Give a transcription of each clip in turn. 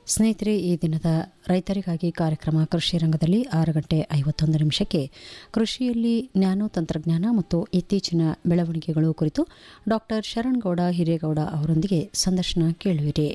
ಸ್ನೇಹಿತರೆ ಈ ದಿನದ ರೈತರಿಗಾಗಿ ಕಾರ್ಯಕ್ರಮ ಕೃಷಿ ರಂಗದಲ್ಲಿ ಆರು ಗಂಟೆ ಐವತ್ತೊಂದು ನಿಮಿಷಕ್ಕೆ ಕೃಷಿಯಲ್ಲಿ ನ್ಯಾನೋ ತಂತ್ರಜ್ಞಾನ ಮತ್ತು ಇತ್ತೀಚಿನ ಬೆಳವಣಿಗೆಗಳು ಕುರಿತು ಡಾಕ್ಟರ್ ಶರಣ್ಗೌಡ ಹಿರೇಗೌಡ ಅವರೊಂದಿಗೆ ಸಂದರ್ಶನ ಕೇಳುವಿರಿ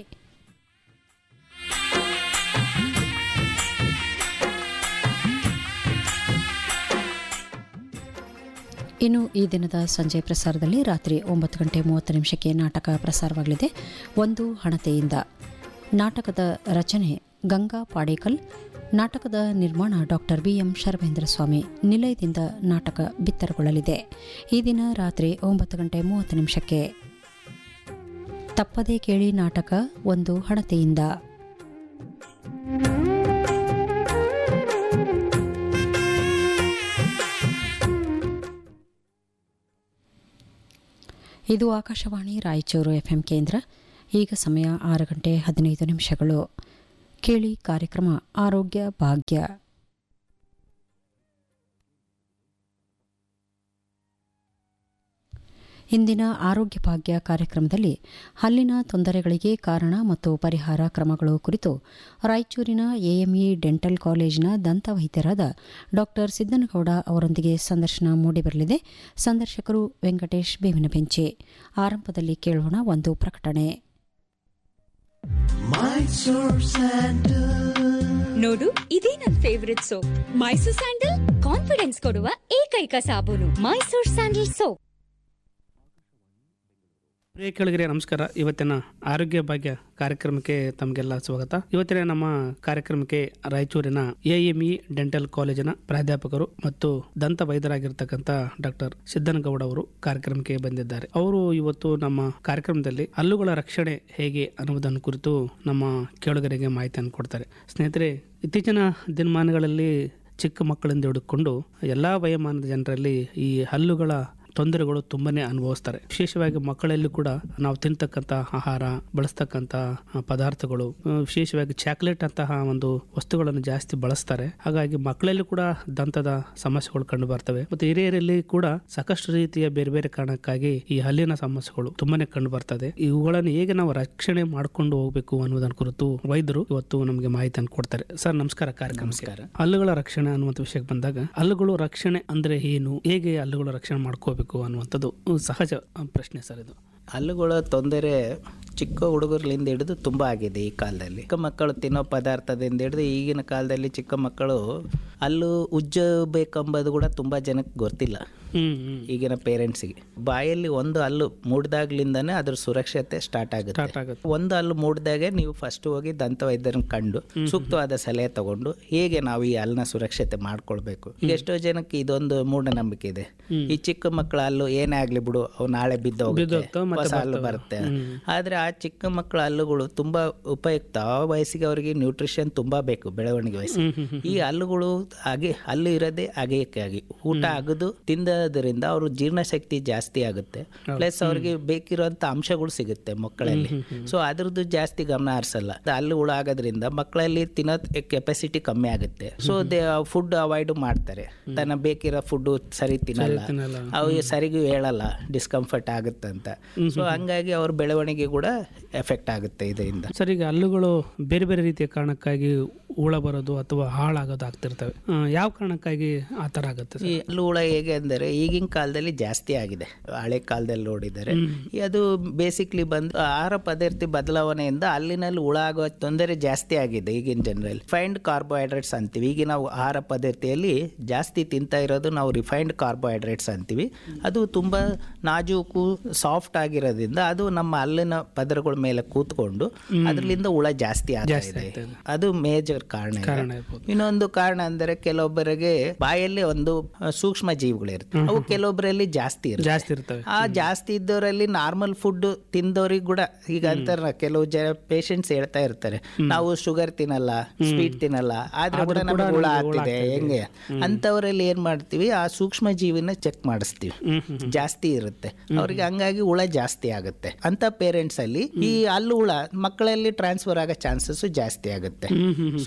ಇನ್ನು ಈ ದಿನದ ಸಂಜೆ ಪ್ರಸಾರದಲ್ಲಿ ರಾತ್ರಿ ಒಂಬತ್ತು ಗಂಟೆ ಮೂವತ್ತು ನಿಮಿಷಕ್ಕೆ ನಾಟಕ ಪ್ರಸಾರವಾಗಲಿದೆ ಒಂದು ಹಣತೆಯಿಂದ ನಾಟಕದ ರಚನೆ ಗಂಗಾ ಪಾಡೇಕಲ್ ನಾಟಕದ ನಿರ್ಮಾಣ ಡಾಕ್ಟರ್ ಬಿಎಂ ಶರ್ವೇಂದ್ರ ಸ್ವಾಮಿ ನಿಲಯದಿಂದ ನಾಟಕ ಬಿತ್ತರಗೊಳ್ಳಲಿದೆ ಈ ದಿನ ರಾತ್ರಿ ಒಂಬತ್ತು ಗಂಟೆ ಮೂವತ್ತು ನಿಮಿಷಕ್ಕೆ ತಪ್ಪದೇ ಕೇಳಿ ನಾಟಕ ಒಂದು ಹಣತೆಯಿಂದ ಇದು ಆಕಾಶವಾಣಿ ರಾಯಚೂರು ಎಫ್ಎಂ ಕೇಂದ್ರ ಈಗ ಸಮಯ ಆರು ಗಂಟೆ ಹದಿನೈದು ನಿಮಿಷಗಳು ಕೇಳಿ ಕಾರ್ಯಕ್ರಮ ಆರೋಗ್ಯ ಭಾಗ್ಯ ಇಂದಿನ ಆರೋಗ್ಯ ಭಾಗ್ಯ ಕಾರ್ಯಕ್ರಮದಲ್ಲಿ ಹಲ್ಲಿನ ತೊಂದರೆಗಳಿಗೆ ಕಾರಣ ಮತ್ತು ಪರಿಹಾರ ಕ್ರಮಗಳು ಕುರಿತು ರಾಯಚೂರಿನ ಎಎಂಇ ಡೆಂಟಲ್ ಕಾಲೇಜಿನ ದಂತವೈದ್ಯರಾದ ಡಾಕ್ಟರ್ ಸಿದ್ದನಗೌಡ ಅವರೊಂದಿಗೆ ಸಂದರ್ಶನ ಮೂಡಿಬರಲಿದೆ ಸಂದರ್ಶಕರು ವೆಂಕಟೇಶ್ ಬೇವಿನಬೆಂಚೆ ಆರಂಭದಲ್ಲಿ ಕೇಳೋಣ ಒಂದು ಪ್ರಕಟಣೆ ನೋಡು ಇದೇ ನನ್ favourite soap Mysore sandal confidence ಕೊಡುವ ಏಕೈಕ ಸಾಬೂನು ಮೈಸೂರ್ ಸ್ಯಾಂಡಲ್ ಸೋಪ್ ಪ್ರಿಯ ಕೆಳಗರೆ ನಮಸ್ಕಾರ ಇವತ್ತಿನ ಆರೋಗ್ಯ ಭಾಗ್ಯ ಕಾರ್ಯಕ್ರಮಕ್ಕೆ ತಮಗೆಲ್ಲ ಸ್ವಾಗತ ಇವತ್ತಿನ ನಮ್ಮ ಕಾರ್ಯಕ್ರಮಕ್ಕೆ ರಾಯಚೂರಿನ ಎಎಂಇ ಡೆಂಟಲ್ ಕಾಲೇಜಿನ ಪ್ರಾಧ್ಯಾಪಕರು ಮತ್ತು ದಂತ ವೈದ್ಯರಾಗಿರ್ತಕ್ಕಂಥ ಡಾಕ್ಟರ್ ಸಿದ್ದನಗೌಡ ಅವರು ಕಾರ್ಯಕ್ರಮಕ್ಕೆ ಬಂದಿದ್ದಾರೆ ಅವರು ಇವತ್ತು ನಮ್ಮ ಕಾರ್ಯಕ್ರಮದಲ್ಲಿ ಹಲ್ಲುಗಳ ರಕ್ಷಣೆ ಹೇಗೆ ಅನ್ನುವುದನ್ನು ಕುರಿತು ನಮ್ಮ ಕೇಳುಗರಿಗೆ ಮಾಹಿತಿಯನ್ನು ಕೊಡ್ತಾರೆ ಸ್ನೇಹಿತರೆ ಇತ್ತೀಚಿನ ದಿನಮಾನಗಳಲ್ಲಿ ಚಿಕ್ಕ ಮಕ್ಕಳಿಂದ ಹಿಡಿದುಕೊಂಡು ಎಲ್ಲ ವಯೋಮಾನದ ಜನರಲ್ಲಿ ಈ ಹಲ್ಲುಗಳ ತೊಂದರೆಗಳು ತುಂಬಾನೇ ಅನುಭವಿಸ್ತಾರೆ ವಿಶೇಷವಾಗಿ ಮಕ್ಕಳಲ್ಲಿ ಕೂಡ ನಾವು ತಿಂತಕ್ಕಂಥ ಆಹಾರ ಬಳಸ್ತಕ್ಕಂಥ ಆ, ಪದಾರ್ಥಗಳು ಆ, ವಿಶೇಷವಾಗಿ ಚಾಕ್ಲೇಟ್ ಅಂತಹ ಒಂದು ವಸ್ತುಗಳನ್ನು ಜಾಸ್ತಿ ಬಳಸ್ತಾರೆ ಹಾಗಾಗಿ ಮಕ್ಕಳಲ್ಲಿ ಕೂಡ ದಂತದ ಸಮಸ್ಯೆಗಳು ಕಂಡು ಬರ್ತವೆ ಮತ್ತು ಹಿರಿಯರಲ್ಲಿ ಕೂಡ ಸಾಕಷ್ಟು ರೀತಿಯ ಬೇರೆ ಬೇರೆ ಕಾರಣಕ್ಕಾಗಿ ಈ ಹಲ್ಲಿನ ಸಮಸ್ಯೆಗಳು ತುಂಬಾನೇ ಕಂಡು ಬರ್ತದೆ ಇವುಗಳನ್ನು ಹೇಗೆ ನಾವು ರಕ್ಷಣೆ ಮಾಡ್ಕೊಂಡು ಹೋಗ್ಬೇಕು ಅನ್ನೋದನ್ನ ಕುರಿತು ವೈದ್ಯರು ಇವತ್ತು ನಮಗೆ ಮಾಹಿತಿಯನ್ನು ಕೊಡ್ತಾರೆ ಸರ್ ನಮಸ್ಕಾರ ಕಾರ್ಯಕ್ರಮ ನಮಸ್ಕಾರ ಹಲ್ಲುಗಳ ರಕ್ಷಣೆ ಅನ್ನುವಂಥ ವಿಷಯಕ್ಕೆ ಬಂದಾಗ ಹಲ್ಲುಗಳು ರಕ್ಷಣೆ ಅಂದ್ರೆ ಏನು ಹೇಗೆ ಹಲ್ಲುಗಳ ರಕ್ಷಣೆ ಮಾಡ್ಕೋಬೇಕು ಅನ್ನುವಂಥದ್ದು ಸಹಜ ಪ್ರಶ್ನೆ ಸರ್ ಇದು ಹಲ್ಲುಗಳ ತೊಂದರೆ ಚಿಕ್ಕ ಹುಡುಗರ್ಲಿಂದ ಹಿಡಿದು ತುಂಬ ಆಗಿದೆ ಈ ಕಾಲದಲ್ಲಿ ಚಿಕ್ಕ ಮಕ್ಕಳು ತಿನ್ನೋ ಪದಾರ್ಥದಿಂದ ಹಿಡಿದು ಈಗಿನ ಕಾಲದಲ್ಲಿ ಚಿಕ್ಕ ಮಕ್ಕಳು ಹಲ್ಲು ಉಜ್ಜಬೇಕೆಂಬುದು ಕೂಡ ತುಂಬ ಜನಕ್ಕೆ ಗೊತ್ತಿಲ್ಲ ಹ್ಮ್ ಹ್ಮ್ ಈಗಿನ ಪೇರೆಂಟ್ಸಿಗೆ ಬಾಯಲ್ಲಿ ಒಂದು ಹಲ್ಲು ಮೂಡ್ದಾಗ್ಲಿಂದನೇ ಅದ್ರ ಸುರಕ್ಷತೆ ಸ್ಟಾರ್ಟ್ ಆಗುತ್ತೆ ಸ್ಟಾರ್ಟ್ ಆಗುತ್ತೆ ಒಂದು ಹಲ್ಲು ಮೂಡ್ದಾಗೆ ನೀವು ಫಸ್ಟ್ ಹೋಗಿ ದಂತ ವೈದ್ಯರನ್ನ ಕಂಡು ಸೂಕ್ತವಾದ ಸಲಹೆ ತಗೊಂಡು ಹೇಗೆ ನಾವು ಈ ಹಲ್ಲನ್ನ ಸುರಕ್ಷತೆ ಮಾಡ್ಕೊಳ್ಬೇಕು ಈಗ ಎಷ್ಟೋ ಜನಕ್ಕೆ ಇದೊಂದು ಮೂಢನಂಬಿಕೆ ಇದೆ ಈ ಚಿಕ್ಕ ಮಕ್ಕಳ ಹಲ್ಲು ಏನೇ ಆಗ್ಲಿ ಬಿಡು ಅವು ನಾಳೆ ಬಿದ್ದು ಬಿದ್ದೋಗ್ತಾವೆ, ಮತ್ತೆ ಹೊಸ ಹಲ್ಲು ಬರುತ್ತೆ ಆದ್ರೆ ಆ ಚಿಕ್ಕ ಮಕ್ಕಳ ಹಲ್ಲುಗಳು ತುಂಬಾ ಉಪಯುಕ್ತ ಆ ವಯಸ್ಸಿಗೆ ಅವರಿಗೆ ನ್ಯೂಟ್ರಿಷನ್ ತುಂಬಾ ಬೇಕು ಬೆಳವಣಿಗೆ ವಯಸ್ಸು ಈ ಹಲ್ಲುಗಳು ಹಾಗೆ ಹಲ್ಲು ಇರೋದೇ ಅಗೆಯಕ್ಕಾಗಿ ಊಟ ಅಗದು ತಿಂದದ್ರಿಂದ ಅವ್ರ ಜೀರ್ಣಶಕ್ತಿ ಜಾಸ್ತಿ ಆಗುತ್ತೆ ಪ್ಲಸ್ ಅವ್ರಿಗೆ ಬೇಕಿರುವಂತ ಅಂಶಗಳು ಸಿಗುತ್ತೆ ಮಕ್ಕಳಲ್ಲಿ ಸೊ ಅದ್ರದ್ದು ಜಾಸ್ತಿ ಗಮನ ಹರಿಸಲ್ಲ ಹಲ್ಲುಗಳು ಆಗೋದ್ರಿಂದ ಮಕ್ಕಳಲ್ಲಿ ತಿನ್ನೋ ಕೆಪಾಸಿಟಿ ಕಮ್ಮಿ ಆಗುತ್ತೆ ಸೊ ದೇ ಫುಡ್ ಅವಾಯ್ಡ್ ಮಾಡ್ತಾರೆ ತನ್ನ ಬೇಕಿರೋ ಫುಡ್ ಸರಿ ತಿನ್ನಲ್ಲ ತಿನ್ನಲ್ಲ. ಅವು ಸರಿಗೂ ಹೇಳಲ್ಲ ಡಿಸ್ಕಂಫರ್ಟ್ ಆಗುತ್ತೆ ಅಂತ ಸೊ ಹಂಗಾಗಿ ಅವ್ರ ಬೆಳವಣಿಗೆ ಕೂಡ ಎಫೆಕ್ಟ್ ಆಗುತ್ತೆ ಇದರಿಂದ ಸರ್ ಈಗ ಹಲ್ಲುಗಳು ಬೇರೆ ಬೇರೆ ರೀತಿಯ ಕಾರಣಕ್ಕಾಗಿ ಹುಳ ಬರೋದು ಅಥವಾ ಹಾಳಾಗೋದು ಆಗ್ತಿರ್ತವೆ ಆ, ಯಾವ ಕಾರಣಕ್ಕಾಗಿ ಆ ಥರ ಆಗುತ್ತೆ ಸರ್ ಈ ಹಲ್ಲು ಹುಳ ಹೇಗೆ ಅಂದರೆ ಈಗಿನ ಕಾಲದಲ್ಲಿ ಜಾಸ್ತಿ ಆಗಿದೆ ಹಳೆ ಕಾಲದಲ್ಲಿ ನೋಡಿದರೆ ಈ ಅದು ಬೇಸಿಕ್ಲಿ ಬಂದು ಆಹಾರ ಪದಾರ್ಥ ಬದಲಾವಣೆಯಿಂದ ಹಲ್ಲಿನಲ್ಲಿ ಹುಳ ಆಗೋ ತೊಂದರೆ ಜಾಸ್ತಿ ಆಗಿದೆ ಈಗಿನ ಜನರಲ್ಲಿ ರಿಫೈನ್ಡ್ ಕಾರ್ಬೋಹೈಡ್ರೇಟ್ಸ್ ಅಂತೀವಿ ಈಗಿನ ನಾವು ಆಹಾರ ಪದಾರ್ಥದಲ್ಲಿ ಜಾಸ್ತಿ ತಿಂತಾ ಇರೋದು ನಾವು ರಿಫೈನ್ಡ್ ಕಾರ್ಬೋಹೈಡ್ರೇಟ್ಸ್ ಅಂತೀವಿ ಅದು ತುಂಬಾ ನಾಜೂಕು ಸಾಫ್ಟ್ ಆಗಿರೋದ್ರಿಂದ ಅದು ನಮ್ಮ ಹಲ್ಲಿನ ಪದರಗಳ ಮೇಲೆ ಕೂತ್ಕೊಂಡು ಅದರಿಂದ ಹುಳ ಜಾಸ್ತಿ ಆಗ್ತಾ ಇದೆ ಅದು ಮೇಜರ್ ಕಾರಣ ಇದೆ. ಕಾರಣ ಇರ್ಬೋದು. ಇನ್ನೊಂದು ಕಾರಣ ಅಂದರೆ ಕೆಲವೊಬ್ಬರಿಗೆ ಬಾಯಲ್ಲಿ ಒಂದು ಆ, ಸೂಕ್ಷ್ಮ ಜೀವಿಗಳಿರುತ್ತೆ ಅವು ಕೆಲವೊಬ್ಬರಲ್ಲಿ ಜಾಸ್ತಿ ಇರುತ್ತೆ ಜಾಸ್ತಿ ಇರ್ತವೆ ಆ ಜಾಸ್ತಿ ಇದ್ದವರಲ್ಲಿ ನಾರ್ಮಲ್ ಫುಡ್ ತಿಂದವ್ರಿಗೆ ಕೂಡ ಈಗ ಅಂತಾರ ಕೆಲವು ಜನ ಪೇಷಂಟ್ಸ್ ಹೇಳ್ತಾ ಇರ್ತಾರೆ ನಾವು ಶುಗರ್ ತಿನ್ನಲ್ಲ ಸ್ವೀಟ್ ತಿನ್ನಲ್ಲ ಆದ್ರೆ ಕೂಡ ನಮಗೆ ಹುಳ ಆಗ್ತಿದೆ ಹೆಂಗೆ ಅಂತವರಲ್ಲಿ ಏನ್ ಮಾಡ್ತೀವಿ ಆ ಸೂಕ್ಷ್ಮ ಜೀವಿನ ಚೆಕ್ ಮಾಡಿಸ್ತೀವಿ ಜಾಸ್ತಿ ಇರುತ್ತೆ ಅವ್ರಿಗೆ ಹಂಗಾಗಿ ಹುಳ ಜಾಸ್ತಿ ಆಗುತ್ತೆ ಅಂತ ಪೇರೆಂಟ್ಸ್ ಅಲ್ಲಿ ಈ ಹಲ್ಲು ಹುಳ ಮಕ್ಕಳಲ್ಲಿ ಟ್ರಾನ್ಸ್ಫರ್ ಆಗೋ ಚಾನ್ಸಸ್ ಜಾಸ್ತಿ ಆಗುತ್ತೆ ಸೊ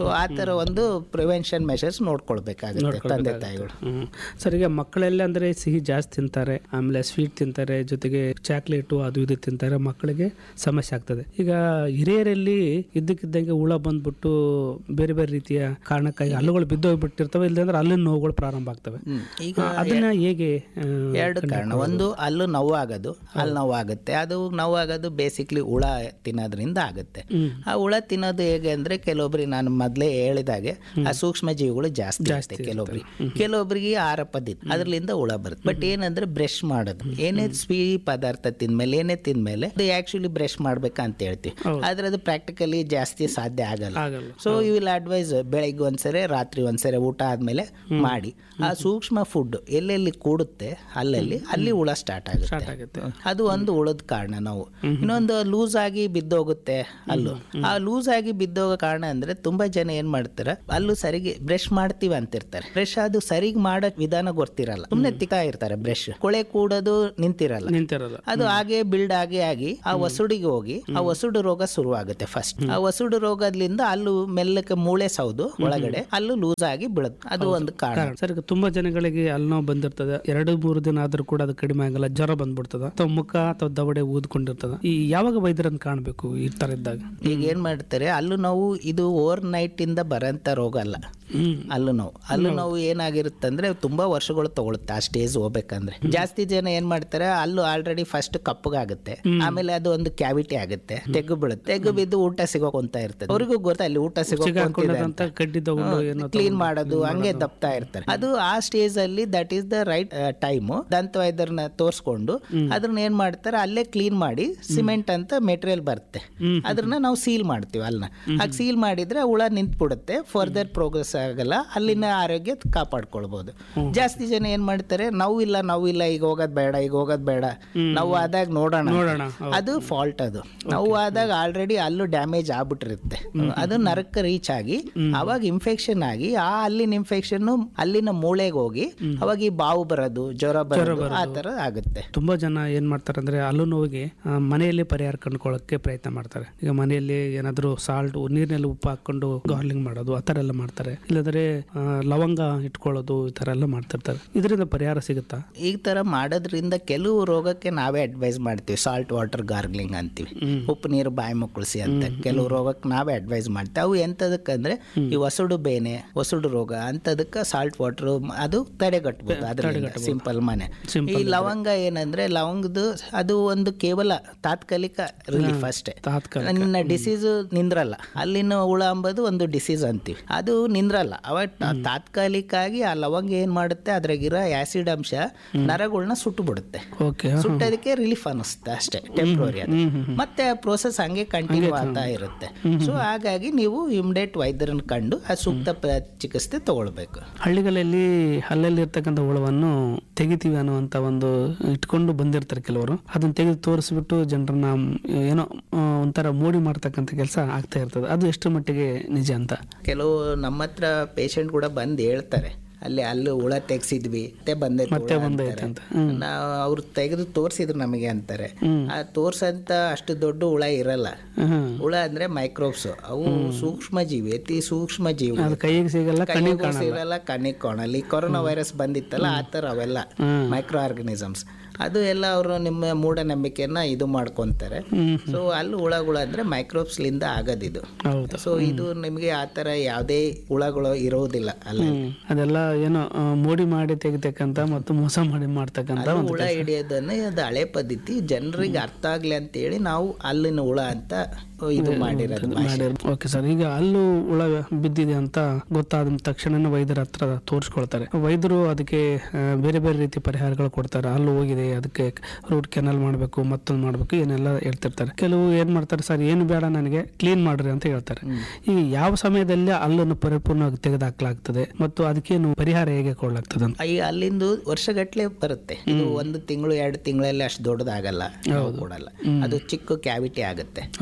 ಆ ಥರ ಒಂದು ಪ್ರಿವೆನ್ಷನ್ ಮೆಷರ್ಸ್ ನೋಡ್ಕೊಳ್ಬೇಕಾಗುತ್ತೆ ತಂದೆ ತಾಯಿಗಳು ಹ್ಮ್. ಸರ್ ಈಗ ಮಕ್ಕಳೆಲ್ಲ ಅಂದ್ರೆ ಸಿಹಿ ಜಾಸ್ತಿ ತಿಂತಾರೆ ಆಮೇಲೆ ಸ್ವೀಟ್ ತಿಂತಾರೆ ಜೊತೆಗೆ ಚಾಕ್ಲೇಟು ಅದು ಇದು ತಿಂತಾರೆ ಮಕ್ಕಳಿಗೆ ಸಮಸ್ಯೆ ಆಗ್ತದೆ ಈಗ ಹಿರಿಯರಲ್ಲಿ ಇದ್ದಕ್ಕಿದ್ದಂಗೆ ಹುಳ ಬಂದ್ಬಿಟ್ಟು ಬೇರೆ ಬೇರೆ ರೀತಿಯ ಕಾರಣಕ್ಕಾಗಿ ಹಲ್ಲುಗಳು ಬಿದ್ದೋಗ್ಬಿಟ್ಟಿರ್ತವೆ ಇಲ್ಲಂದ್ರೆ ಅಲ್ಲಿನ ನೋವುಗಳು ಪ್ರಾರಂಭ ಆಗ್ತವೆ ಹ್ಮ್. ಈಗ ಆ, ಅದನ್ನ ಹೇಗೆ ಆ, ಎರಡು ಕಾರಣ ಒಂದು ಅಲ್ಲೂ ನೋವಾಗೋದು ಅಲ್ಲಿ ನೋವಾಗುತ್ತೆ ಅದು ನೋವಾಗೋದು ಬೇಸಿಕ್ಲಿ ಹುಳ ತಿನ್ನೋದ್ರಿಂದ ಆಗುತ್ತೆ ಆ ಹುಳ ತಿನ್ನೋದು ಹೇಗೆ ಅಂದ್ರೆ ಕೆಲವೊಬ್ರಿಗೆ ನಾನು ಮೊದಲೇ ಹೇಳಿದಾಗೆ ಆ ಸೂಕ್ಷ್ಮ ಜೀವಿಗಳು ಜಾಸ್ತಿ ಇರುತ್ತೆ ಕೆಲವೊಬ್ರಿಗೆ ಕೆಲವೊಬ್ರಿಗೆ ಆಹಾರ ಪದ್ಧತಿ ಅದರಿಂದ ಹುಳ ಬರುತ್ತೆ ಬಟ್ ಏನಂದ್ರೆ ಬ್ರಷ್ ಮಾಡೋದು ಏನೇ ಸ್ವೀ ಪದಾರ್ಥ ತಿಂದ್ಮೇಲೆ ಏನೇ ತಿಂದ್ಮೇಲೆ ಅದು ಆಕ್ಚುಲಿ ಬ್ರಷ್ ಮಾಡ್ಬೇಕಂತ ಹೇಳ್ತೀವಿ ಆದ್ರೆ ಅದು ಪ್ರಾಕ್ಟಿಕಲಿ ಜಾಸ್ತಿ ಸಾಧ್ಯ ಆಗಲ್ಲ ಆಗಲ್ಲ ಸೊ ಯು ವಿಲ್ ಅಡ್ವೈಸ್ ಬೆಳಗ್ಗೆ ಒಂದ್ಸರಿ ರಾತ್ರಿ ಒಂದ್ಸರಿ ಊಟ ಆದ್ಮೇಲೆ ಮಾಡಿ ಆ ಸೂಕ್ಷ್ಮ ಫುಡ್ ಎಲ್ಲೆಲ್ಲಿ ಕೂಡುತ್ತೆ ಅಲ್ಲಲ್ಲಿ ಅಲ್ಲಿ ಹುಳ ಸ್ಟಾರ್ಟ್ ಆಗುತ್ತೆ ಆಗುತ್ತೆ ಅದು ಒಂದು ಉಳದ ಕಾರಣ ನಾವು ಇನ್ನೊಂದು ಲೂಸ್ ಆಗಿ ಬಿದ್ದೋಗುತ್ತೆ ಅಲ್ಲು ಆ ಲೂಸ್ ಆಗಿ ಬಿದ್ದೋಗೋ ಕಾರಣ ಅಂದ್ರೆ ತುಂಬಾ ಜನ ಏನ್ ಮಾಡ್ತಾರೆ ಅಲ್ಲೂ ಸರಿಗೆ ಬ್ರಷ್ ಮಾಡ್ತೀವಿ ಅಂತಿರ್ತಾರೆ ಬ್ರಷ್ ಅದು ಸರಿಗ್ ಮಾಡೋ ವಿಧಾನ ಗೊತ್ತಿರಲ್ಲ ಸುಮ್ನೆ ತಿಕ್ಕಾ ಇರ್ತಾರೆ ಬ್ರಷ್ ಕೊಳೆ ಕೂಡೋದು ನಿಂತಿರಲ್ಲ ನಿಂತಿರಲ್ಲ ಅದು ಹಾಗೆ ಬಿಲ್ಡ್ ಆಗಿ ಆಗಿ ಆ ವಸುಡಿಗೆ ಹೋಗಿ ಆ ವಸುಡು ರೋಗ ಶುರುವಾಗುತ್ತೆ ಫಸ್ಟ್ ಆ ವಸುಡು ರೋಗದಿಂದ ಅಲ್ಲೂ ಮೆಲ್ಲಕ್ಕೆ ಮೂಳೆ ಸೌದು ಒಳಗಡೆ ಅಲ್ಲೂ ಲೂಸ್ ಆಗಿ ಬೀಳುತ್ತೆ ಅದು ಒಂದು ಕಾರಣ ಕಾರಣ ಸರ್ ಈಗ ತುಂಬಾ ಜನಗಳಿಗೆ ಅಲ್ಲಿ ನೋವು ಬಂದಿರ್ತದೆ ಎರಡು ಮೂರು ದಿನ ಆದ್ರೂ ಕೂಡ ಅದು ಕಡಿಮೆ ಆಗಲ್ಲ ಜ್ವರ ಬಂದ್ಬಿಡ್ತದ ಅಥವಾ ಮುಖ ಅಥವಾ ದವಡೆ ಊದ್ಕೊಂಡಿರ್ತದ ಈ ಯಾವಾಗ ವೈದ್ಯರನ್ನ ಕಾಣಬೇಕು ಈ ತರ ಇದ್ದಾಗ ಈಗ ಏನ್ ಮಾಡ್ತಾರೆ ಅಲ್ಲೂ ನೋವು ಇದು ಓವರ್ ನೈಟ್ ಇಂದ ಬರೋಂಥ ರೋಗ ಅಲ್ಲ ಹ್ಮ್ ಅಲ್ಲೂ ನೋವು ಅಲ್ಲೂ ನೋವು ಏನಾಗಿರುತ್ತೆ ಅಂದ್ರೆ ತುಂಬಾ ವರ್ಷಗಳು ತಗೊಳುತ್ತೆ ಆ ಸ್ಟೇಜ್ ಹೋಗ್ಬೇಕಂದ್ರೆ ಜಾಸ್ತಿ ಜನ ಏನ್ ಮಾಡ್ತಾರೆ ಅಲ್ಲೂ ಆಲ್ರೆಡಿ ಫಸ್ಟ್ ಕಪ್ಪಗಾಗುತ್ತೆ ಆಮೇಲೆ ಅದು ಒಂದು ಕ್ಯಾವಿಟಿ ಆಗುತ್ತೆ ತೆಗ್ಗು ಬೀಳುತ್ತೆ ತೆಗ್ಗು ಬಿದ್ದು ಊಟ ಸಿಗೋಕೊಂತ ಇರ್ತದೆ ಅವ್ರಿಗೂ ಗೊತ್ತಾ ಅಲ್ಲಿ ಊಟ ಅಂತ ಸಿಗೋ ಕಡ್ಡಿ ತಗೊಂಡು ಏನೋ ಕ್ಲೀನ್ ಮಾಡೋದು ಹಂಗೆ ದಪ್ತಾ ಇರ್ತಾರೆ ಅದು ಆ ಸ್ಟೇಜ್ ಅಲ್ಲಿ that is the right time ದಂತ ವೈದ್ಯರನ್ನ ತೋರಿಸ್ಕೊಂಡು ಅದನ್ನ ಏನ್ ಮಾಡ್ತಾರೆ ಅಲ್ಲೇ ಕ್ಲೀನ್ ಮಾಡಿ ಸಿಮೆಂಟ್ ಅಂತ ಮೆಟೀರಿಯಲ್ ಬರುತ್ತೆ ಅದನ್ನ ನಾವು ಸೀಲ್ ಮಾಡ್ತೀವಿ ಅಲ್ಲನ್ನ ಆಗ ಸೀಲ್ ಮಾಡಿದ್ರೆ ಹುಳ ನಿಂತ್ ಬಿಡುತ್ತೆ ಫರ್ದರ್ ಪ್ರೋಗ್ರೆಸ್ ಆಗಲ್ಲ ಅಲ್ಲಿನ ಆರೋಗ್ಯ ಕಾಪಾಡ್ಕೊಳ್ಬಹುದು ಜಾಸ್ತಿ ಜನ ಏನ್ ಮಾಡ್ತಾರೆ ನೋವಿಲ್ಲ ನೋವಿಲ್ಲ ಈಗ ಹೋಗೋದ್ ಬೇಡ ಈಗ ಹೋಗೋದ್ ಬೇಡ ನೋವು ಆದಾಗ ನೋಡೋಣ ನೋಡೋಣ, ಅದು ಫಾಲ್ಟ್ ಅದು ನೋವು ಆದಾಗ ಆಲ್ರೆಡಿ ಅಲ್ಲೂ ಡ್ಯಾಮೇಜ್ ಆಗ್ಬಿಟ್ಟಿರುತ್ತೆ ಅದು ನರಕ್ಕೆ ರೀಚ್ ಆಗಿ ಅವಾಗ ಇನ್ಫೆಕ್ಷನ್ ಆಗಿ ಆ ಅಲ್ಲಿನ ಇನ್ಫೆಕ್ಷನ್ ಅಲ್ಲಿನ ಮೂಳೆಗೆ ಹೋಗಿ ಅವಾಗ ಈ ಬಾವು ಬರೋದು ಜ್ವರ ಬರೋದು ಆ ತರ ಆಗುತ್ತೆ ತುಂಬಾ ಜನ ಏನ್ ಮಾಡ್ತಾರೆ ಅಂದ್ರೆ ಹಲ್ಲು ನೋವಿಗೆ ಆ, ಮನೆಯಲ್ಲಿ ಪರಿಹಾರ ಕಂಡುಕೊಳ್ಳೋಕೆ ಪ್ರಯತ್ನ ಮಾಡ್ತಾರೆ ಈಗ ಮನೆಯಲ್ಲಿ ಏನಾದ್ರು ಸಾಲ್ಟ್ ನೀರಿನಲ್ಲಿ ಉಪ್ಪು ಹಾಕೊಂಡು ಗಾರ್ಲಿಂಗ್ ಮಾಡೋದು ಆ ಥರ ಎಲ್ಲ ಮಾಡ್ತಾರೆ ಇಲ್ಲದ್ರೆ ಆ, ಲವಂಗ ಇಟ್ಕೊಳ್ಳೋದು ಈ ತರ ಎಲ್ಲ ಮಾಡ್ತಿರ್ತಾರೆ ಇದರಿಂದ ಪರಿಹಾರ ಸಿಗುತ್ತಾ ಈ ತರ ಮಾಡೋದ್ರಿಂದ ಕೆಲವು ರೋಗಕ್ಕೆ ನಾವೇ ಅಡ್ವೈಸ್ ಮಾಡ್ತೀವಿ ಸಾಲ್ಟ್ ವಾಟರ್ ಗಾರ್ಗ್ಲಿಂಗ್ ಅಂತೀವಿ ಉಪ್ಪು ನೀರು ಬಾಯಿ ಮುಕ್ಕಳಿಸಿ ಅಂತ ಕೆಲವು ರೋಗಕ್ಕೆ ನಾವೇ ಅಡ್ವೈಸ್ ಮಾಡ್ತೀವಿ ಅವು ಎಂತದಕ್ಕಂದ್ರೆ ಈ ಹೊಸಡು ಬೇನೆ ಹೊಸಡು ರೋಗ ಅಂತದಕ್ಕೆ ಸಾಲ್ಟ್ ವಾಟರ್ ಅದು ತಡೆಗಟ್ಬೋದು ಅದರಿಂದ ಸಿಂಪಲ್ ಮನೆ ಈ ಲವಂಗ ಏನಂದ್ರೆ ಲವಂಗದು ಅದು ಒಂದು ಕೇವಲ ತಾತ್ಕಾಲಿಕ ರಿಲೀಫ್ ಅಷ್ಟೇ ತಾತ್ಕಾಲಿಕ ನಿನ್ನ ಡಿಸೀಸ್ ನಿಂದ್ರಲ್ಲ ಅಲ್ಲಿನ ಹುಳ ಅಂಬೋದು ಒಂದು ಡಿಸೀಸ್ ಅಂತೀವಿ ಅದು ನಿಂದ್ರಲ್ಲ ಅವ ತಾತ್ಕಾಲಿಕ ಆಗಿ ಆ ಲವಂಗ ಏನ್ ಮಾಡುತ್ತೆ ಅದ್ರಾಗಿರೋ ಆಸಿಡ್ ಅಂಶ ನರಗಳನ್ನ ಸುಟ್ಟು ಬಿಡುತ್ತೆ ಓಕೆ ಸುಟ್ಟೋದಕ್ಕೆ ರಿಲೀಫ್ ಅನಿಸುತ್ತೆ ಅಷ್ಟೇ ಟೆಂಪ್ರರಿ ಅದು ಮತ್ತೆ ಆ ಪ್ರೋಸೆಸ್ ಹಂಗೆ ಕಂಟಿನ್ಯೂ ಆಗ್ತಾ ಇರುತ್ತೆ ಸೊ ಹಾಗಾಗಿ ನೀವು ಇಮಿಡಿಯೇಟ್ ವೈದ್ಯರನ್ನ ಕಂಡು ಆ ಸೂಕ್ತ ಪ- ಚಿಕಿತ್ಸೆ ತಗೊಳ್ಬೇಕು ಹಳ್ಳಿಗಳಲ್ಲಿ ಹಲ್ಲಲ್ಲಿ ಇರ್ತಕ್ಕಂಥ ಹುಳವನ್ನು ತೆಗಿತೀವಿ ಅನ್ನುವಂತ ಒಂದು ಇಟ್ಕೊಂಡು ಬಂದಿರ್ತಾರೆ ಕೆಲವರು ಅದನ್ನ ತೆಗೆದು ತೋರಿಸ್ಬಿಟ್ಟು ಜನರನ್ನ ಏನೋ ಆ, ಒಂಥರ ಮೋಡಿ ಮಾಡ್ತಕ್ಕಂಥ ಕೆಲಸ ಆಗ್ತಾ ಇರ್ತದೆ ಅದು ಎಷ್ಟು ಮಟ್ಟಿಗೆ ನಿಜ ಅಂತ ಕೆಲವು ನಮ್ಮ ಹತ್ರ ಪೇಷಂಟ್ ಕೂಡ ಬಂದು ಹೇಳ್ತಾರೆ ಅಲ್ಲಿ ಅಲ್ಲಿ ಹುಳ ತೆಗ್ಸಿದ್ವಿ ಮತ್ತೆ ಬಂದೈತೆ ಹುಳ ಬಂದೈತೆ ಅಂತಾರೆ. ಅಂತ. ನಾವು ಅವ್ರು ತೆಗೆದು ತೋರಿಸಿದ್ರು ನಮಗೆ ಅಂತಾರೆ ಆ ತೋರ್ಸಂತ ಅಷ್ಟು ದೊಡ್ಡ ಹುಳ ಇರಲ್ಲ ಹ್ಮ್ ಹುಳ ಅಂದ್ರೆ ಮೈಕ್ರೋಬ್ಸ್ ಅವು ಸೂಕ್ಷ್ಮ ಜೀವಿ ಅತಿ ಸೂಕ್ಷ್ಮ ಜೀವಿ ಅದು ಕೈಗೆ ಸಿಗಲ್ಲ ಕಣ್ಣಿಗೂ ಸಿಗಲ್ಲ ಕಣ್ಣಿಗೆ ಕಾಣಲ್ಲ ಈ ಕೊರೋನಾ ವೈರಸ್ ಬಂದಿತ್ತಲ್ಲ ಆ ಥರ ಅವೆಲ್ಲ ಮೈಕ್ರೋ ಆರ್ಗನಿಸಮ್ಸ್ ಅದು ಎಲ್ಲ ಅವರು ನಿಮ್ಮ ಮೂಢನಂಬಿಕೆಯನ್ನ ಇದು ಮಾಡ್ಕೊಂತಾರೆ ಸೊ ಅಲ್ಲಿ ಹುಳಗಳು ಅಂದ್ರೆ ಮೈಕ್ರೋಬ್ಸ್ಲಿಂದ ಆಗೋದಿದು ಹೌದು ಸೊ ಇದು ನಿಮಗೆ ಆ ಥರ ಯಾವುದೇ ಹುಳಗಳು ಇರೋದಿಲ್ಲ ಅಲ್ಲಿ ಹ್ಮ್. ಅದೆಲ್ಲ ಏನೋ ಆ, ಮೋಡಿ ಮಾಡಿ ತೆಗಿತಕ್ಕಂಥ ಮತ್ತು ಮೋಸ ಮಾಡಿ ಮಾಡ್ತಕ್ಕಂಥ ಅದು ಹುಳ ಹಿಡಿಯೋದನ್ನ ಅದು ಹಳೆ ಪದ್ಧತಿ ಜನರಿಗೆ ಅರ್ಥ ಆಗ್ಲಿ ಅಂತೇಳಿ ನಾವು ಅಲ್ಲಿನ ಹುಳ ಅಂತ ಇದು ಮಾಡಿರೋದು ಭಾಷೆ. ಓಕೆ ಸರ್ ಈಗ ಅಲ್ಲೂ ಹುಳ ಬಿದ್ದಿದೆ ಅಂತ ಗೊತ್ತಾದ ತಕ್ಷಣ ವೈದ್ಯರ ಹತ್ರ ತೋರಿಸ್ಕೊಳ್ತಾರೆ ವೈದ್ಯರು ಅದಕ್ಕೆ ಆ, ಬೇರೆ ಬೇರೆ ರೀತಿ ಪರಿಹಾರಗಳು ಕೊಡ್ತಾರೆ ಹಲ್ಲು ಹೋಗಿದೆ ಅದಕ್ಕೆ ರೂಟ್ ಕೆನಲ್ ಮಾಡಬೇಕು ಮತ್ತೊಂದು ಮಾಡಬೇಕು ಏನೆಲ್ಲ ಹೇಳ್ತಿರ್ತಾರೆ ಕೆಲವು ಏನ್ ಮಾಡ್ತಾರೆ ಸರ್ ಏನು ಬೇಡ ನನಗೆ ಕ್ಲೀನ್ ಮಾಡ್ರಿ ಅಂತ ಹೇಳ್ತಾರೆ ಈಗ ಯಾವ ಸಮಯದಲ್ಲಿ ಹಲ್ಲನ್ನು ಪರಿಪೂರ್ಣವಾಗಿ ತೆಗೆದುಹಾಕ್ಲಾಗ್ತದೆ ಮತ್ತು ಅದಕ್ಕೇನು ಪರಿಹಾರ ಹೇಗೆ ಕೊಡ್ಲಾಗ್ತದೆ ಅಂತ ಈ ಅಲ್ಲಿಂದು ವರ್ಷಗಟ್ಲೆ ಬರುತ್ತೆ ಇದು ಒಂದು ತಿಂಗಳು ಎರಡು ತಿಂಗಳಲ್ಲಿ ಅಷ್ಟು ದೊಡ್ಡದಾಗಲ್ಲ ನಾವು ಕೊಡಲ್ಲ ಅದು ಚಿಕ್ಕ ಕ್ಯಾವಿಟಿ ಆಗುತ್ತೆ ಹೌದು ಆ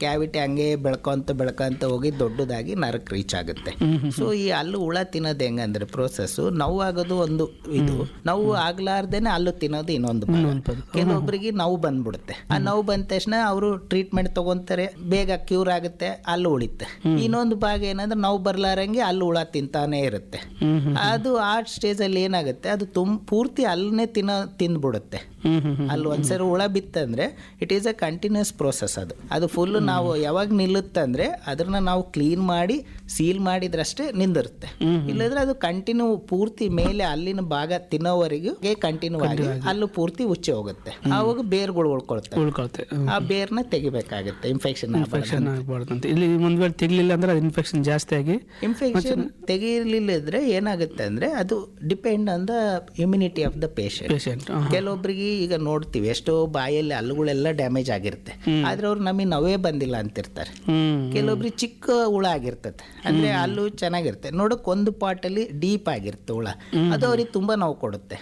ಕ್ಯಾವಿಟಿ ಹಂಗೆ ಬೆಳ್ಕೊಂತ ಬೆಳ್ಕೊಂತ ಹೋಗಿ ದೊಡ್ಡದಾಗಿ ನರಕ್ಕೆ ರೀಚ್ ಆಗುತ್ತೆ ಸೊ ಈ ಹಲ್ಲು ಹುಳ ತಿನ್ನೋದು ಹೆಂಗಂದ್ರೆ ಪ್ರೋಸೆಸ್ ನೋವು ಆಗೋದು ಒಂದು ಇದು ನೋವು ಆಗ್ಲಾರ್ದೇನೆ ಹಲ್ಲು ತಿನ್ನೋದು ಇನ್ನೊಂದು ಭಾಗ. ಕೆಲವೊಬ್ಬರಿಗೆ ನೋವು ಬಂದ್ಬಿಡುತ್ತೆ ಆ ನೋವು ಬಂದ ತಕ್ಷಣ ಅವರು ಟ್ರೀಟ್ಮೆಂಟ್ ತಗೊಂತಾರೆ ಬೇಗ ಕ್ಯೂರ್ ಆಗುತ್ತೆ ಹಲ್ಲು ಉಳಿತೆ ಇನ್ನೊಂದು ಭಾಗ ಏನಂದ್ರೆ ನೋವು ಬರ್ಲಾರಂಗೆ ಹಲ್ಲು ಹುಳ ತಿಂತಾನೆ ಇರುತ್ತೆ ಅದು ಆ ಸ್ಟೇಜ್ ಅಲ್ಲಿ ಏನಾಗುತ್ತೆ ಅದು ತುಮ್ ಪೂರ್ತಿ ಹಲ್ಲನ್ನೇ ತಿನ್ನೋ ತಿಂದ್ಬಿಡುತ್ತೆ ಅಲ್ಲಿ ಒಂದ್ಸರಿ ಹುಳ ಬಿತ್ತಂದ್ರೆ it is a continuous process ಅದು ಅದು ಫುಲ್ ನಾವು ಯಾವಾಗ ನಿಲ್ಲುತ್ತಂದ್ರೆ ಅದನ್ನ ನಾವು ಕ್ಲೀನ್ ಮಾಡಿ ಸೀಲ್ ಮಾಡಿದ್ರಷ್ಟೇ ನಿಂದಿರುತ್ತೆ ಇಲ್ಲದ್ರೆ ಅದು ಕಂಟಿನ್ಯೂ ಪೂರ್ತಿ ಮೇಲೆ ಅಲ್ಲಿನ ಭಾಗ ತಿನ್ನೋವರೆಗೂ ಕಂಟಿನ್ಯೂ ಆಗಿ ಅಲ್ಲೂ ಪೂರ್ತಿ ಉಚ್ಚೆ ಹೋಗುತ್ತೆ ಆವಾಗ ಬೇರ್ಗಳು ಉಳ್ಕೊಳ್ತವೆ ಉಳ್ಕೊಳ್ತೆ ಆ ಬೇರ್ನ ತೆಗಿಬೇಕಾಗುತ್ತೆ ಇನ್ಫೆಕ್ಷನ್ ಇನ್ಫೆಕ್ಷನ್ ಆಗಬಾರ್ದಂತೆ ಇಲ್ಲಿ ಒಂದು ವೇಳೆ ತೆಗಿಲಿಲ್ಲ ಅಂದ್ರೆ ಅದು ಇನ್ಫೆಕ್ಷನ್ ಜಾಸ್ತಿ ಆಗಿ ಇನ್ಫೆಕ್ಷನ್ ತೆಗಿಲಿಲ್ಲ ಇದ್ರೆ ಏನಾಗುತ್ತೆ ಅಂದ್ರೆ ಅದು depend on the immunity of the patient patient ಕೆಲವೊಬ್ರಿಗೆ ಈಗ ನೋಡ್ತೀವಿ ಎಷ್ಟೋ ಬಾಯಲ್ಲಿ ಹಲ್ಲುಗಳೆಲ್ಲ ಡ್ಯಾಮೇಜ್ ಆಗಿರುತ್ತೆ ಆದ್ರೆ ಅವ್ರು ನಮಗೆ ನೋವೇ ಬಂದಿಲ್ಲ ಅಂತಿರ್ತಾರೆ ಹ್ಮ್ ಕೆಲವೊಬ್ರಿಗೆ ಚಿಕ್ಕ ಹುಳ ಆಗಿರ್ತದೆ ಅಂದ್ರೆ ಹಲ್ಲು ಚೆನ್ನಾಗಿರುತ್ತೆ ನೋಡಕ್ ಒಂದು ಪಾಟಲ್ಲಿ ಡೀಪ್ ಆಗಿರುತ್ತೆ ಹುಳ ಅದು ಅವ್ರಿಗೆ ತುಂಬಾ ನೋವು ಕೊಡುತ್ತೆ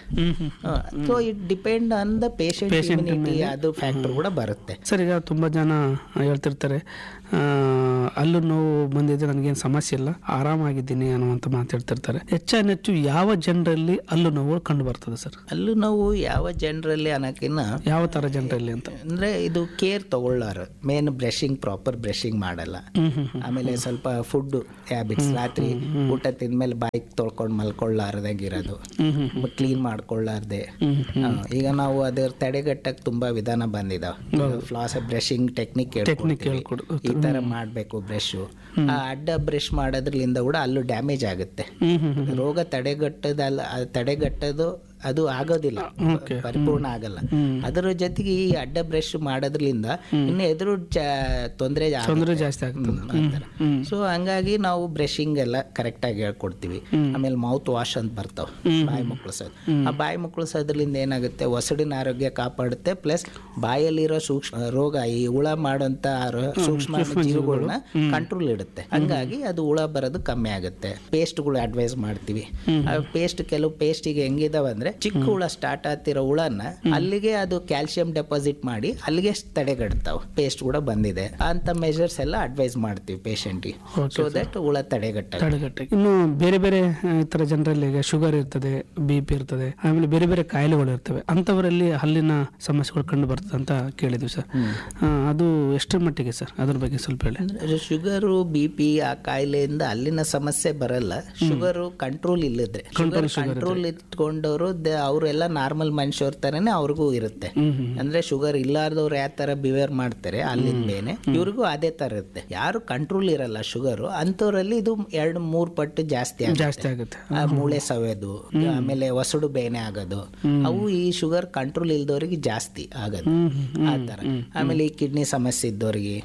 so it depend on the patient immunity ಅದು ಫ್ಯಾಕ್ಟರ್ ಕೂಡ ಬರುತ್ತೆ ಸರ್ ಈಗ ತುಂಬ ಜನ ಹೇಳ್ತಿರ್ತಾರೆ ಆ, ಅಲ್ಲೂ ನೋವು ಬಂದಿದೆ ನನಗೇನು ಸಮಸ್ಯೆ ಇಲ್ಲ ಆರಾಮಾಗಿದ್ದೀನಿ ಅನ್ನುವಂಥ ಮಾತು ಹೇಳ್ತಿರ್ತಾರೆ ಹೆಚ್ಚಾನೆಚ್ಚು ಯಾವ ಜನರಲ್ಲಿ ಅಲ್ಲೂ ನೋವು ಕಂಡು ಬರ್ತದೆ ಸರ್ ಅಲ್ಲೂ ನಾವು ಯಾವ ಜನರಲ್ಲಿ ಅನ್ನೋಕ್ಕಿನ್ನ ಯಾವ ಥರ ಜನರಲ್ಲಿ ಅಂತ ಅಂದ್ರೆ ಇದು ಕೇರ್ ತಗೊಳ್ಳಾರ ಮೇನ್ ಬ್ರಷಿಂಗ್ ಪ್ರಾಪರ್ ಬ್ರಷಿಂಗ್ ಮಾಡಲ್ಲ ಆಮೇಲೆ ಸ್ವಲ್ಪ ಫುಡ್ ಹ್ಯಾಬಿಟ್ಸ್ ರಾತ್ರಿ ಊಟ ತಿಂದ್ಮೇಲೆ ಬಾಯಿ ತೊಳ್ಕೊಂಡು ಮಲ್ಕೊಳ್ಳಾರ್ದಂಗೆ ಇರೋದು ಕ್ಲೀನ್ ಮಾಡ್ಕೊಳ್ಳಾರ್ದೆ ಹಾ, ಈಗ ನಾವು ಅದರ ತಡೆಗಟ್ಟಕ್ ತುಂಬಾ ವಿಧಾನ ಬಂದಿದಾವೆ ಫ್ಲಾಸ್ ಬ್ರಷಿಂಗ್ ಟೆಕ್ನಿಕ್ ಹೇಳ್ಕೊಡು. ಈ ತರ ಮಾಡ್ಬೇಕು ಬ್ರಷ್ ಆ ಅಡ್ಡ ಬ್ರಷ್ ಮಾಡೋದ್ರಲಿಂದ ಕೂಡ ಅಲ್ಲೂ ಡ್ಯಾಮೇಜ್ ಆಗುತ್ತೆ ರೋಗ ತಡೆಗಟ್ಟದಲ್ಲ ಅದು ತಡೆಗಟ್ಟೋದು ಅದು ಆಗೋದಿಲ್ಲ ಪರಿಪೂರ್ಣ ಆಗಲ್ಲ ಅದರ ಜೊತೆಗೆ ಈ ಅಡ್ಡ ಬ್ರಷ್ ಮಾಡೋದ್ರಿಂದ ಇನ್ನು ಎದುರು ತೊಂದರೆ ತೊಂದರೆ ಜಾಸ್ತಿ ಆಗ್ತದೆ ಸೊ ಹಂಗಾಗಿ ನಾವು ಬ್ರಷಿಂಗ್ ಎಲ್ಲ ಕರೆಕ್ಟ್ ಆಗಿ ಹೇಳ್ಕೊಡ್ತೀವಿ ಆಮೇಲೆ ಮೌತ್ ವಾಶ್ ಅಂತ ಬರ್ತಾವ ಬಾಯಿ ಮುಕ್ಕಳಿಸೋದು ಆ ಬಾಯಿ ಮುಕ್ಕಳಿಸೋದ್ರಿಂದ ಏನಾಗುತ್ತೆ ಒಸಡಿನ ಆರೋಗ್ಯ ಕಾಪಾಡುತ್ತೆ ಪ್ಲಸ್ ಬಾಯಲ್ಲಿರೋ ಸೂಕ್ಷ್ಮ ರೋಗ ಈ ಹುಳ ಮಾಡೋಂತ ರೋ- ಸೂಕ್ಷ್ಮ ಜೀವಿಗಳನ್ನ ಕಂಟ್ರೋಲ್ ಇಡುತ್ತೆ ಹಂಗಾಗಿ ಅದು ಹುಳ ಬರೋದು ಕಮ್ಮಿ ಆಗುತ್ತೆ ಪೇಸ್ಟ್ಗಳು ಅಡ್ವೈಸ್ ಮಾಡ್ತೀವಿ ಆ ಪೇಸ್ಟ್ ಕೆಲವು ಪೇಸ್ಟ್ ಈಗ ಹೆಂಗಿದಾವೆ ಅಂದ್ರೆ ಚಿಕ್ಕ ಹುಳ ಸ್ಟಾರ್ಟ್ ಆಗ್ತಿರೋ ಹುಳನ ಅಲ್ಲಿಗೆ ಅದು ಕ್ಯಾಲ್ಸಿಯಂ ಡೆಪಾಸಿಟ್ ಮಾಡಿ ಅಲ್ಲಿಗೆ ತಡೆಗಟ್ತಾವ ಪೇಸ್ಟ್ ಕೂಡ ಬಂದಿದೆ ಅಂತ ಮೆಜರ್ಸ್ ಎಲ್ಲ ಅಡ್ವೈಸ್ ಮಾಡ್ತೀವಿ ಪೇಷಂಟ್ಗೆ ಸೊ ದಟ್ ಹುಳ ತಡೆಗಟ್ಟ ತಡೆಗಟ್ಟೆ ಇನ್ನು ಬೇರೆ ಬೇರೆ ಆ, ಈ ಥರ ಜನರಲ್ಲಿ ಈಗ ಶುಗರ್ ಇರ್ತದೆ ಬಿ ಪಿ ಇರ್ತದೆ ಆಮೇಲೆ ಬೇರೆ ಬೇರೆ ಕಾಯಿಲೆಗಳು ಇರ್ತವೆ ಅಂಥವರಲ್ಲಿ ಹಲ್ಲಿನ ಸಮಸ್ಯೆಗಳು ಕಂಡು ಬರ್ತದೆ ಅಂತ ಕೇಳಿದ್ವಿ ಸರ್ ಆ, ಅದು ಎಷ್ಟರ ಮಟ್ಟಿಗೆ ಸರ್ ಅದ್ರ ಬಗ್ಗೆ ಸ್ವಲ್ಪ ಹೇಳಿ ಅಂದ್ರೆ ಶುಗರು ಬಿ ಪಿ ಆ ಕಾಯಿಲೆಯಿಂದ ಅಲ್ಲಿನ ಸಮಸ್ಯೆ ಬರಲ್ಲ ಶುಗರು ಕಂಟ್ರೋಲ್ ಇಲ್ಲದ್ರೆ ಶುಗರ್ ಕಂಟ್ರೋಲ್ ಇಟ್ಕೊಂಡವರು ಅವರೆಲ್ಲ ನಾರ್ಮಲ್ ಮನುಷ್ಯರ ತರನೇ ಅವ್ರಿಗೂ ಇರುತ್ತೆ ಅಂದ್ರೆ ಶುಗರ್ ಇಲ್ಲಾರ್ದವ್ರು ಯಾವ ತರ ಬಿವೇರ್ ಮಾಡ್ತಾರೆ ಅಲ್ಲಿಂದ ಬೇನೆ ಇವ್ರಿಗೂ ಅದೇ ತರ ಇರುತ್ತೆ ಯಾರು ಕಂಟ್ರೋಲ್ ಇರಲ್ಲ ಶುಗರು ಅಂಥವ್ರಲ್ಲಿ ಇದು ಎರಡು ಮೂರ್ ಪಟ್ಟು ಜಾಸ್ತಿ ಆಗುತ್ತೆ ಜಾಸ್ತಿ ಆಗುತ್ತೆ ಆ ಮೂಳೆ ಸವೆದು ಆಮೇಲೆ ಒಸಡು ಬೇನೆ ಆಗೋದು ಅವು ಈ ಶುಗರ್ ಕಂಟ್ರೋಲ್ ಇಲ್ದವ್ರಿಗೆ ಜಾಸ್ತಿ ಆಗೋದು ಆ ತರ ಆಮೇಲೆ ಈ ಕಿಡ್ನಿ ಸಮಸ್ಯೆ ಇದ್ದವ್ರಿಗೆ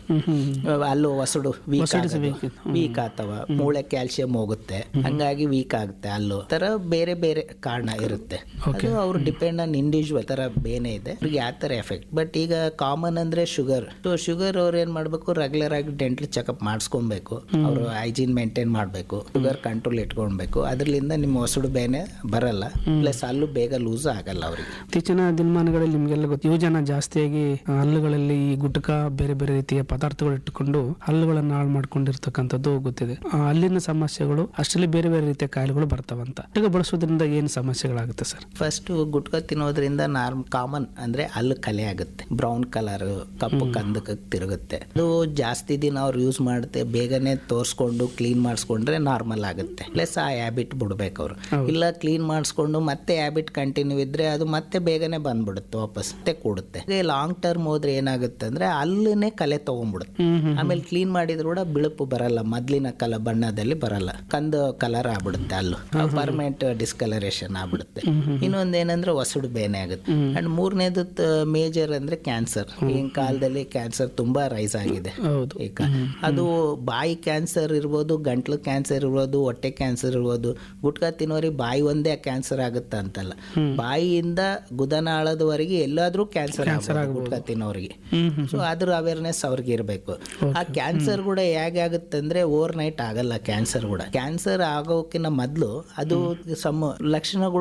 ಅಲ್ಲೂ ಒಸಡು ವೀಕ್ ವೀಕ್ ಆಗ್ತವ ಮೂಳೆ ಕ್ಯಾಲ್ಸಿಯಂ ಹೋಗುತ್ತೆ ಹಂಗಾಗಿ ವೀಕ್ ಆಗುತ್ತೆ ಅಲ್ಲೂ ತರ ಬೇರೆ ಬೇರೆ ಕಾರಣ ಇರುತ್ತೆ ಅದು ಅವ್ರು ಡಿಪೆಂಡ್ ಆನ್ ಇಂಡಿವಿಜುವಲ್ ತರ ಬೇನೆ ಇದೆ ಅವ್ರಿಗೆ ಯಾವ ತರ ಎಫೆಕ್ಟ್ ಬಟ್ ಈಗ ಕಾಮನ್ ಅಂದ್ರೆ ಶುಗರ್ ಸೊ ಶುಗರ್ ಅವ್ರು ಏನ್ ಮಾಡ್ಬೇಕು ರೆಗ್ಯುಲರ್ ಆಗಿ ಡೆಂಟಲ್ ಚೆಕಪ್ ಮಾಡಿಸ್ಕೊಬೇಕು ಅವರು ಹೈಜೀನ್ ಮೇಂಟೈನ್ ಮಾಡಬೇಕು ಶುಗರ್ ಕಂಟ್ರೋಲ್ ಇಟ್ಕೊಳ್ಬೇಕು ಅದರಿಂದ ನಿಮ್ಮ ಹೊಸಡು ಬೇನೆ ಬರಲ್ಲ ಪ್ಲಸ್ ಅಲ್ಲೂ ಬೇಗ ಲೂಸ್ ಆಗಲ್ಲ ಅವ್ರಿಗೆ ಇತ್ತೀಚಿನ ದಿನಮಾನಗಳಲ್ಲಿ ನಿಮಗೆಲ್ಲ ಗೊತ್ತು ಯುವಜನ ಜಾಸ್ತಿಯಾಗಿ ಆ, ಹಲ್ಲುಗಳಲ್ಲಿ ಈ ಗುಟ್ಕ ಬೇರೆ ಬೇರೆ ರೀತಿಯ ಪದಾರ್ಥಗಳು ಇಟ್ಟುಕೊಂಡು ಹಲ್ಲುಗಳನ್ನು ಹಾಳು ಮಾಡ್ಕೊಂಡಿರ್ತಕ್ಕಂಥದ್ದು ಗೊತ್ತಿದೆ ಆ, ಅಲ್ಲಿನ ಸಮಸ್ಯೆಗಳು ಅಷ್ಟರಲ್ಲಿ ಬೇರೆ ಬೇರೆ ರೀತಿಯ ಕಾಯಿಲೆಗಳು ಬರ್ತಾವಂತ ಈಗ ಬಳಸೋದ್ರಿಂದ ಏನು ಸಮಸ್ಯೆಗಳಾಗುತ್ತೆ ಸರ್ ಫಸ್ಟ್ ಗುಟ್ಕ ತಿನ್ನೋದ್ರಿಂದ ನಾರ್ಮ್ ಕಾಮನ್ ಅಂದ್ರೆ ಹಲ್ಲು ಕಲೆ ಆಗುತ್ತೆ ಬ್ರೌನ್ ಕಲರ್ ಕಪ್ಪು ಕಂದಕ್ಕೆ ತಿರುಗುತ್ತೆ ಅದು ಜಾಸ್ತಿ ದಿನ ಅವ್ರು ಯೂಸ್ ಮಾಡುತ್ತೆ ಬೇಗನೆ ತೋರಿಸ್ಕೊಂಡು ಕ್ಲೀನ್ ಮಾಡಿಸ್ಕೊಂಡ್ರೆ ನಾರ್ಮಲ್ ಆಗುತ್ತೆ ಪ್ಲಸ್ ಆ ಹ್ಯಾಬಿಟ್ ಬಿಡ್ಬೇಕು ಅವರು ಇಲ್ಲ ಕ್ಲೀನ್ ಮಾಡಿಸ್ಕೊಂಡು ಮತ್ತೆ ಹ್ಯಾಬಿಟ್ ಕಂಟಿನ್ಯೂ ಇದ್ರೆ ಅದು ಮತ್ತೆ ಬೇಗನೆ ಬಂದ್ಬಿಡುತ್ತೆ ವಾಪಸ್ ಮತ್ತೆ ಕೂಡುತ್ತೆ ಲಾಂಗ್ ಟರ್ಮ್ ಹೋದ್ರೆ ಏನಾಗುತ್ತೆ ಅಂದ್ರೆ ಅಲ್ಲೇ ಕಲೆ ತಗೊಂಡ್ಬಿಡುತ್ತೆ ಆಮೇಲೆ ಕ್ಲೀನ್ ಮಾಡಿದ್ರು ಕೂಡ ಬಿಳುಪು ಬರಲ್ಲ ಮೊದ್ಲಿನ ಕಲ ಬಣ್ಣದಲ್ಲಿ ಬರಲ್ಲ ಕಂದು ಕಲರ್ ಆಗ್ಬಿಡುತ್ತೆ ಅಲ್ಲು ಪರ್ಮನೆಂಟ್ ಡಿಸ್ಕಲರೇಷನ್ ಆಗ್ಬಿಡುತ್ತೆ ಇನ್ನೊಂದ್ ಏನಂದ್ರೆ ಒಸಡು ಬೇನೆ ಆಗುತ್ತೆ ಅಂಡ್ ಮೂರನೇದು ಮೇಜರ್ ಅಂದ್ರೆ ಕ್ಯಾನ್ಸರ್ ಈಗಿನ ಕಾಲದಲ್ಲಿ ಕ್ಯಾನ್ಸರ್ ತುಂಬಾ ರೈಸ್ ಆಗಿದೆ ಹೌದು ಈಗ ಅದು ಬಾಯಿ ಕ್ಯಾನ್ಸರ್ ಇರ್ಬೋದು ಗಂಟ್ಲು ಕ್ಯಾನ್ಸರ್ ಇರ್ಬೋದು ಹೊಟ್ಟೆ ಕ್ಯಾನ್ಸರ್ ಇರ್ಬೋದು ಗುಟ್ಕಾ ತಿನ್ನೋರಿಗೆ ಬಾಯಿ ಒಂದೇ ಕ್ಯಾನ್ಸರ್ ಆಗುತ್ತೆ ಅಂತಲ್ಲ ಬಾಯಿಯಿಂದ ಗುದನಾಳದವರೆಗೆ ಎಲ್ಲಾದ್ರೂ ಕ್ಯಾನ್ಸರ್ ಗುಟ್ಕಾ ತಿನ್ನೋರಿಗೆ ಸೊ ಅದ್ರ ಅವೇರ್ನೆಸ್ ಅವ್ರಿಗೆ ಇರಬೇಕು ಆ ಕ್ಯಾನ್ಸರ್ ಕೂಡ ಹೇಗೆ ಆಗುತ್ತೆ ಅಂದ್ರೆ ಓವರ್ ನೈಟ್ ಆಗಲ್ಲ ಕ್ಯಾನ್ಸರ್ ಕೂಡ ಕ್ಯಾನ್ಸರ್ ಆಗೋಕಿನ ಮೊದಲು ಅದು ಸಮ ಲಕ್ಷಣಗಳು ಕೊಡುತ್ತೆ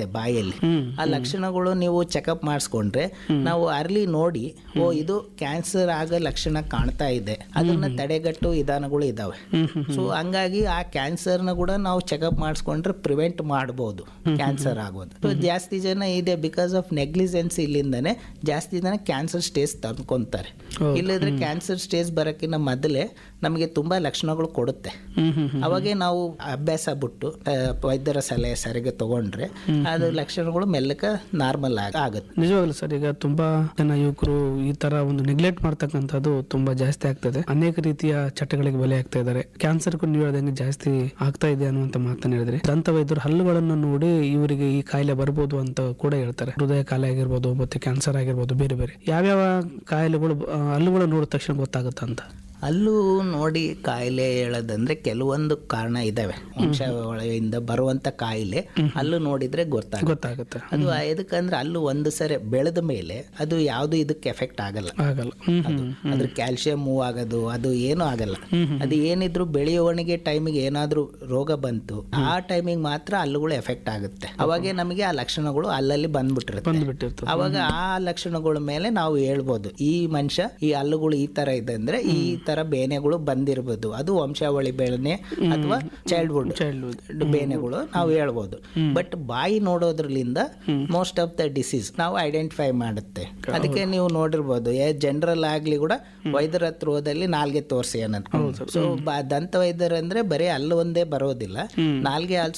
ಇರುತ್ತೆ ಬಾಯಲ್ಲಿ ಆ ಲಕ್ಷಣಗಳು ನೀವು ಚೆಕಪ್ ಮಾಡಿಸ್ಕೊಂಡ್ರೆ ನಾವು ಅರ್ಲಿ ನೋಡಿ ಓ ಇದು ಕ್ಯಾನ್ಸರ್ ಆಗೋ ಲಕ್ಷಣ ಕಾಣ್ತಾ ಇದೆ ಅದನ್ನ ತಡೆಗಟ್ಟು ವಿಧಾನಗಳು ಇದಾವೆ ಸೊ ಹಂಗಾಗಿ ಆ ಕ್ಯಾನ್ಸರ್ನ ಕೂಡ ನಾವು ಚೆಕಪ್ ಮಾಡಿಸ್ಕೊಂಡ್ರೆ ಪ್ರಿವೆಂಟ್ ಮಾಡ್ಬೋದು ಕ್ಯಾನ್ಸರ್ ಆಗೋದು So, ಜಾಸ್ತಿ ಜನ ಇದೆ ಬಿಕಾಸ್ ಆಫ್ ನೆಗ್ಲಿಜೆನ್ಸ್ ಇಲ್ಲಿಂದಾನೆ ಜಾಸ್ತಿ ಜನ ಕ್ಯಾನ್ಸರ್ ಸ್ಟೇಜ್ ತಂದ್ಕೊಂತಾರೆ ಇಲ್ಲದ್ರೆ ಕ್ಯಾನ್ಸರ್ ಸ್ಟೇಜ್ ಬರೋಕ್ಕಿಂತ ಮೊದಲೇ ನಮಗೆ ತುಂಬಾ ಲಕ್ಷಣಗಳು ಕೊಡುತ್ತೆ ಅವಾಗೆ ನಾವು ಅಭ್ಯಾಸ ಬಿಟ್ಟು ಆ, ವೈದ್ಯರ ಸಲಹೆ ಸರಿಗೆ ತಗೊಂಡ್ರೆ ಅದು ಲಕ್ಷಣಗಳು ಮೆಲ್ಲಕ ನಾರ್ಮಲ್ ಆಗ ಆಗುತ್ತೆ ನಿಜವಾಗ್ಲೂ ಸರ್ ಈಗ ತುಂಬಾ ಜನ ಯುವಕರು ಈ ತರ ಒಂದು ನೆಗ್ಲೆಕ್ಟ್ ಮಾಡ್ತಕ್ಕಂಥದ್ದು ತುಂಬಾ ಜಾಸ್ತಿ ಆಗ್ತದೆ ಅನೇಕ ರೀತಿಯ ಚಟಗಳಿಗೆ ಬಲಿ ಆಗ್ತಾ ಇದ್ದಾರೆ ಕ್ಯಾನ್ಸರ್ ನೀವು ಹೇಳ್ದಂಗೆ ಜಾಸ್ತಿ ಆಗ್ತಾ ಇದೆ ಅನ್ನುವಂತ ಮಾತನ್ನ ಹೇಳಿದ್ರಿ ದಂತ ವೈದ್ಯರು ಹಲ್ಲುಗಳನ್ನು ನೋಡಿ ಇವರಿಗೆ ಈ ಕಾಯಿಲೆ ಬರ್ಬೋದು ಅಂತ ಕೂಡ ಹೇಳ್ತಾರೆ ಹೃದಯ ಕಾಯಿಲೆ ಆಗಿರ್ಬೋದು ಮತ್ತೆ ಕ್ಯಾನ್ಸರ್ ಆಗಿರ್ಬೋದು ಬೇರೆ ಬೇರೆ ಯಾವ್ಯಾವ ಕಾಯಿಲೆಗಳು ಆ, ಹಲ್ಲುಗಳು ನೋಡಿದ ತಕ್ಷಣ ಗೊತ್ತಾಗುತ್ತೆ ಅಂತ ಅಲ್ಲೂ ನೋಡಿ ಕಾಯಿಲೆ ಹೇಳೋದಂದ್ರೆ ಕೆಲವೊಂದು ಕಾರಣ ಇದಾವೆ ವಂಶಾವಳಿಯಿಂದ ಬರುವಂತ ಕಾಯಿಲೆ ಅಲ್ಲೂ ನೋಡಿದ್ರೆ ಗೊತ್ತಾಗುತ್ತೆ ಗೊತ್ತಾಗುತ್ತೆ ಅದು ಎದಕ್ಕಂದ್ರೆ ಅಲ್ಲೂ ಒಂದು ಸರಿ ಬೆಳೆದ ಮೇಲೆ ಅದು ಯಾವುದು ಇದಕ್ಕೆ ಎಫೆಕ್ಟ್ ಆಗಲ್ಲ ಆಗಲ್ಲ ಹ್ಮ್ ಅದು ಅದ್ರ ಕ್ಯಾಲ್ಸಿಯಂ ಮೂವ್ ಆಗೋದು ಅದು ಏನೂ ಆಗಲ್ಲ ಅದು ಏನಿದ್ರು ಬೆಳೆಯುವಣಿಗೆ ಟೈಮಿಗೆ ಏನಾದ್ರೂ ರೋಗ ಬಂತು ಆ ಟೈಮಿಗೆ ಮಾತ್ರ ಹಲ್ಲುಗಳು ಎಫೆಕ್ಟ್ ಆಗುತ್ತೆ ಅವಾಗೆ ನಮಗೆ ಆ ಲಕ್ಷಣಗಳು ಅಲ್ಲಲ್ಲಿ ಬಂದ್ಬಿಟ್ಟಿರುತ್ತೆ ಬಂದ್ಬಿಟ್ಟಿರ್ತದೆ ಅವಾಗ ಆ ಲಕ್ಷಣಗಳ ಮೇಲೆ ನಾವು ಹೇಳ್ಬೋದು ಈ ಮನುಷ್ಯ ಈ ಹಲ್ಲುಗಳು ಈ ತರ ಇದೆ ಅಂದ್ರೆ ಈ ತರ ಬೇನೆಗಳು ಬಂದಿರ್ಬೋದು ಅದು ವಂಶಾವಳಿ ಬೇನೆ ಅಥವಾ ಚೈಲ್ಡ್ಹುಡ್ ಚೈಲ್ಡ್ಹುಡ್ ಬೇನೆಗಳು ನಾವು ಹೇಳ್ಬೋದು ಬಟ್ ಬಾಯಿ ನೋಡೋದ್ರಲಿಂದ ಮೋಸ್ಟ್ ಆಫ್ ದ ಡಿಸೀಸ್ ನಾವು ಐಡೆಂಟಿಫೈ ಮಾಡುತ್ತೆ ಅದಕ್ಕೆ ನೀವು ನೋಡಿರ್ಬೋದು ಏ ಜನರಲ್ ಆಗ್ಲಿ ಕೂಡ ವೈದ್ಯರ ಹತ್ರ ಹೋದಲ್ಲಿ ನಾಲ್ಗೆ ತೋರಿಸಿ ಅನ್ನೋದು ಸೊ ದಂತ ವೈದ್ಯರು ಅಂದ್ರೆ ಬರೀ ಅಲ್ಲಿ ಒಂದೇ ಬರೋದಿಲ್ಲ ನಾಲ್ಗೆ ಆಲ್ಸೋ